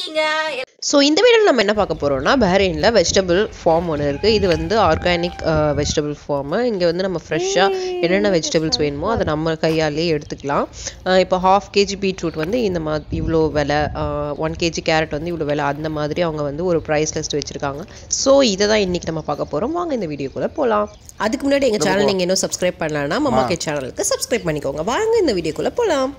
இருக்கீங்க ஸோ இந்த வீடியோவில் நம்ம என்ன பார்க்க போகிறோம்னா பஹ்ரைனில் வெஜிடபிள் ஃபார்ம் ஒன்று இருக்குது இது வந்து ஆர்கானிக் வெஜிடபிள் ஃபார்மு இங்கே வந்து நம்ம ஃப்ரெஷ்ஷாக என்னென்ன வெஜிடபிள்ஸ் வேணுமோ அதை நம்ம கையாலேயே எடுத்துக்கலாம் அஹ் இப்போ ஹாஃப் கேஜி பீட்ரூட் வந்து இந்த மா இவ்வளோ விலை ஒன் கேஜி கேரட் வந்து இவ்வளோ விலை அந்த மாதிரி அவங்க வந்து ஒரு ப்ரைஸ் லிஸ்ட் வச்சுருக்காங்க ஸோ இதை தான் இன்றைக்கி நம்ம பார்க்க போகிறோம் வாங்க இந்த வீடியோக்குள்ளே போகலாம் அதுக்கு முன்னாடி எங்கள் சேனல் நீங்கள் இன்னும் சப்ஸ்கிரைப் பண்ணலன்னா மம்மா கே சேனலுக்கு சப்ஸ்கிரைப் பண்ணிக்கோங்க வாங்க இந்த வீடியோக்குள்ளே போகலாம்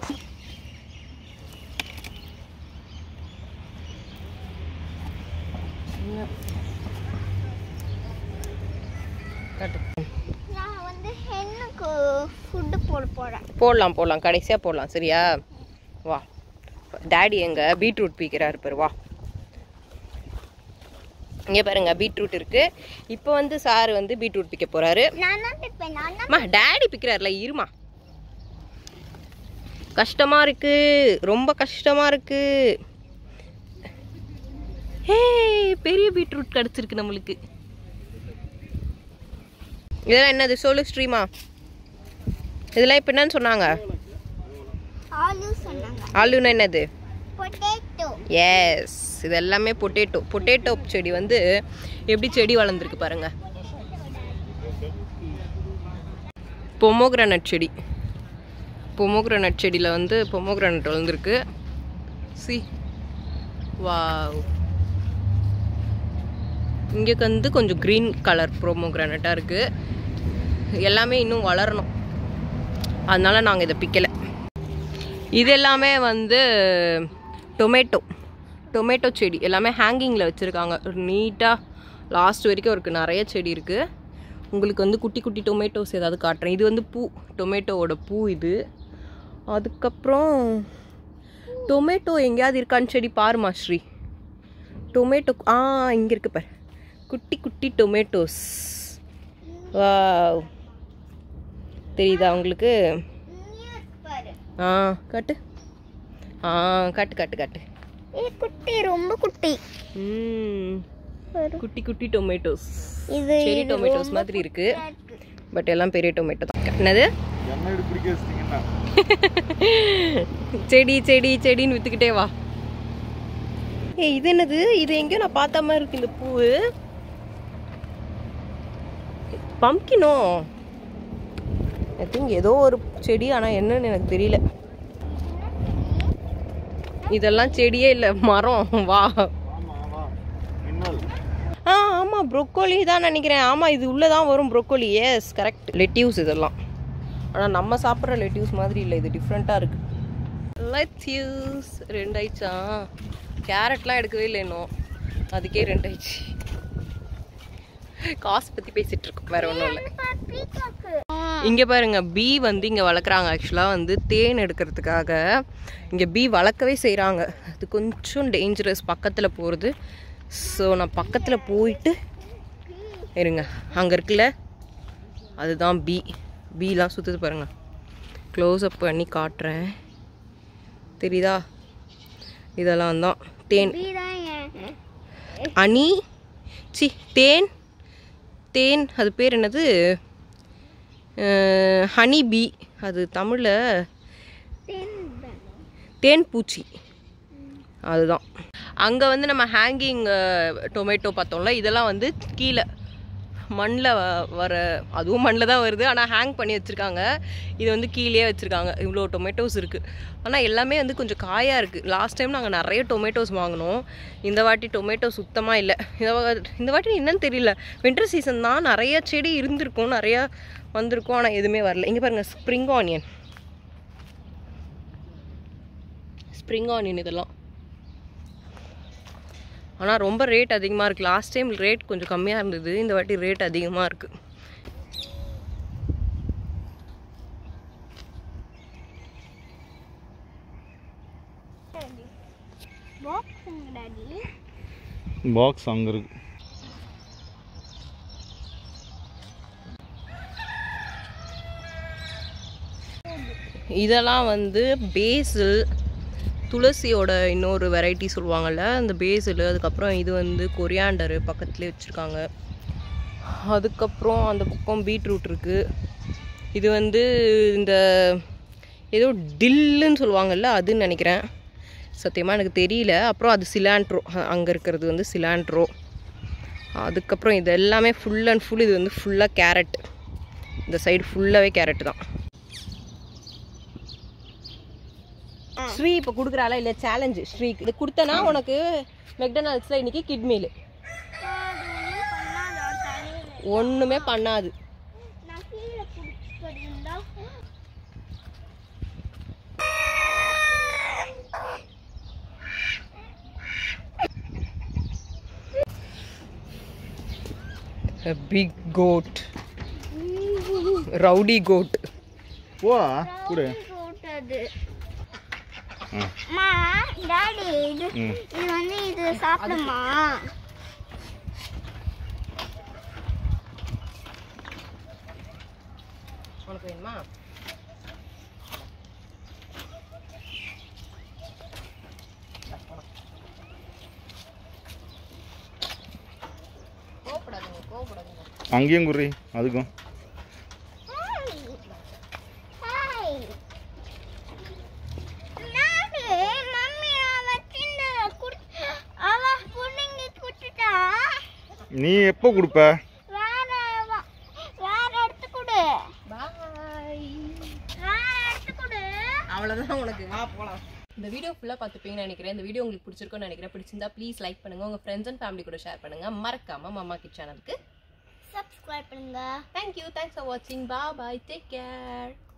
நான் வந்து ஹென்னுக்கு ஃபுட்டு போட போகிறேன் போடலாம் போடலாம் கடைசியாக போடலாம் சரியா வா டேடி எங்க பீட்ரூட் பீக்கிறாரு பாரு வா இங்கே பாருங்க பீட்ரூட் இருக்கு இப்போ வந்து சார் வந்து பீட்ரூட் பிக்க போறாரு நான் தான் பிப்பேன் நான் தான் அம்மா டேடி பிக்கிறாருல இருமா கஷ்டமா இருக்கு ரொம்ப கஷ்டமா இருக்கு ஹே பெரிய பீட்ரூட் கிடைச்சிருக்கு நம்மளுக்கு இதெல்லாம் என்னது சொல்லு ஸ்ரீமா இதெல்லாம் இப்போ என்னன்னு சொன்னாங்க ஆலு சொன்னாங்க ஆலுன்னா என்னது பொட்டேட்டோ எஸ் இது எல்லாமே பொட்டேட்டோ பொட்டேட்டோ செடி வந்து எப்படி செடி வளர்ந்துருக்கு பாருங்க பொமோகிரானட் செடி பொமோகிரானட் செடியில் வந்து பொமோகிரானட் வளர்ந்துருக்கு சி வாவ் இங்கே வந்து கொஞ்சம் க்ரீன் கலர் ப்ரோமோகிரானட்டாக இருக்குது எல்லாமே இன்னும் வளரணும் அதனால நாங்கள் இதை பிக்கலை இது எல்லாமே வந்து டொமேட்டோ டொமேட்டோ செடி எல்லாமே ஹேங்கிங்கில் வச்சுருக்காங்க நீட்டாக லாஸ்ட் வரைக்கும் இருக்குது நிறைய செடி இருக்குது உங்களுக்கு வந்து குட்டி குட்டி டொமேட்டோஸ் ஏதாவது காட்டுறேன் இது வந்து பூ டொமேட்டோவோட பூ இது அதுக்கப்புறம் டொமேட்டோ எங்கேயாவது இருக்கான்னு செடி பாருமா ஸ்ரீ டொமேட்டோ ஆ இங்கே இருக்கு பாரு குட்டி குட்டி டொமேட்டோஸ் வாவ் தெரியுதா உங்களுக்கு பாரு ஆ காட்டு ஆ காட்டு காட்டு காட்டு ஏ குட்டி ரொம்ப குட்டி ம் பாரு. குட்டி குட்டி டொமேட்டோஸ் இது செரி டொமேட்டோஸ் மாதிரி இருக்கு பட் எல்லாம் பெரிய டொமேட்டோ தான் என்னது என்ன இப்படி பிடிக்க வச்சிட்டீங்கன்னா செடி செடி செடின்னு வித்துக்கிட்டே வா ஏய் இது என்னது இது எங்கேயோ நான் பார்த்த மாதிரி இருக்கு இந்த பூவு பம்கினோ ஐ திங்க் ஏதோ ஒரு செடி ஆனால் என்னன்னு எனக்கு தெரியல இதெல்லாம் செடியே இல்லை மரம் வா ஆமா ஆமா மின்னல் ஆ ஆமாம் ப்ரொக்கோலி தான் நினைக்கிறேன் ஆமாம் இது உள்ளே தான் வரும் ப்ரொக்கோலி எஸ் கரெக்ட் லெட்யூஸ் இதெல்லாம் ஆனால் நம்ம சாப்பிட்ற லெட்யூஸ் மாதிரி இல்லை இது டிஃப்ரெண்ட்டாக இருக்குது லெட்யூஸ் ரெண்டாயிடுச்சா கேரட்லாம் எடுக்கவே இல்லை இன்னும் அதுக்கே ரெண்டாயிடுச்சு காசு பற்றி பேசிகிட்டு இருக்கோம் வேற ஒன்றும் இல்லை இங்கே பாருங்க பீ வந்து இங்கே வளர்க்குறாங்க ஆக்சுவலாக வந்து தேன் எடுக்கிறதுக்காக இங்கே பீ வளர்க்கவே செய்கிறாங்க அது கொஞ்சம் டேஞ்சரஸ் பக்கத்தில் போகிறது ஸோ நான் பக்கத்தில் போயிட்டு இருங்க அங்கே இருக்குல்ல அதுதான் பீ பீலாம் சுற்றுது பாருங்க க்ளோஸ் அப் பண்ணி காட்டுறேன் தெரியுதா இதெல்லாம் தான் தேன் அணி சி தேன் தேன் அது பேர் என்னது ஹனி பீ அது தமிழில் தேன் பூச்சி அதுதான் அங்கே வந்து நம்ம ஹேங்கிங் டொமேட்டோ பார்த்தோம்ல இதெல்லாம் வந்து கீழே மண்ணில் வர அதுவும் மண்ணில் தான் வருது ஆனால் ஹேங் பண்ணி வச்சுருக்காங்க இது வந்து கீழே வச்சுருக்காங்க இவ்வளோ டொமேட்டோஸ் இருக்குது ஆனால் எல்லாமே வந்து கொஞ்சம் காயாக இருக்குது லாஸ்ட் டைம் நாங்கள் நிறைய டொமேட்டோஸ் வாங்கினோம் இந்த வாட்டி டொமேட்டோ சுத்தமாக இல்லை இந்த வா- இந்த வாட்டி என்னன்னு தெரியல வின்டர் சீசன் தான் நிறைய செடி இருந்திருக்கும் நிறையா வந்திருக்கும் ஆனால் எதுவுமே வரல இங்கே பாருங்கள் ஸ்ப்ரிங் ஆனியன் ஸ்ப்ரிங் ஆனியன் இதெல்லாம் ஆனால் ரொம்ப ரேட் அதிகமாக இருக்குது லாஸ்ட் டைம் ரேட் கொஞ்சம் கம்மியாக இருந்தது இந்த வாட்டி ரேட் அதிகமாக இருக்குது பாக்ஸ் அங்க இருக்கு இதெல்லாம் வந்து பேசில் துளசியோட இன்னொரு வெரைட்டி சொல்லுவாங்கள்ல அந்த பேசில் அதுக்கப்புறம் இது வந்து கொரியாண்டரு பக்கத்துலேயே வச்சுருக்காங்க அதுக்கப்புறம் அந்த பக்கம் பீட்ரூட் இருக்குது இது வந்து இந்த ஏதோ டில்லுன்னு சொல்லுவாங்கல்ல அதுன்னு நினைக்கிறேன் சத்தியமாக எனக்கு தெரியல அப்புறம் அது சிலாண்ட்ரோ அங்கே இருக்கிறது வந்து சிலாண்ட்ரோ அதுக்கப்புறம் இது எல்லாமே ஃபுல் அண்ட் ஃபுல் இது வந்து ஃபுல்லாக கேரட் இந்த சைடு ஃபுல்லாகவே கேரட் தான் ஸ்ரீ இப்போ கொடுக்குறாளா இல்லை சேலஞ்சு ஸ்ரீ இது கொடுத்தனா உனக்கு மெக்டனால்ட்ஸில் இன்னைக்கு கிட் மீல் ஒன்றுமே பண்ணாது நான் கீழே குடிச்சிருந்தா பிக் கோட் ரவுடி கோட் போ கொடு போட்டது ம். அம்மா டாடி இது ம். இது வந்து இது சாப்பிடுமா உனக்கு வேணுமா கோவப்படாதீங்க கோவப்படாதீங்க அங்கேயும் குறி அதுக்கும் ஹாய் டாடி மம்மி அவ சின்ன குடு அவ புடிங்கி குடுத்துட்டா நீ எப்போ கொடுப்ப வேற வ- வேற எடுத்து கொடு பாய் வேற எடுத்து கொடு அவ்வளோதான் உனக்கு வா போகலாம் இந்த வீடியோ ஃபுல்லாக பார்த்துப்பீங்கன்னு நினைக்கிறேன் இந்த வீடியோ உங்களுக்கு பிடிச்சிருக்கும்னு நினைக்கிறேன் பிடிச்சிருந்தா ப்ளீஸ் லைக் பண்ணுங்க உங்கள் ஃப்ரெண்ட்ஸ் அண்ட் ஃபேமிலி கூட ஷேர் பண்ணுங்க மறக்காம மாமா கிட் சேனலுக்கு சப்ஸ்கிரைப் பண்ணுங்க தேங்க்யூ தேங்க்ஸ் ஃபார் வாட்சிங் பா பாய் டேக் கேர்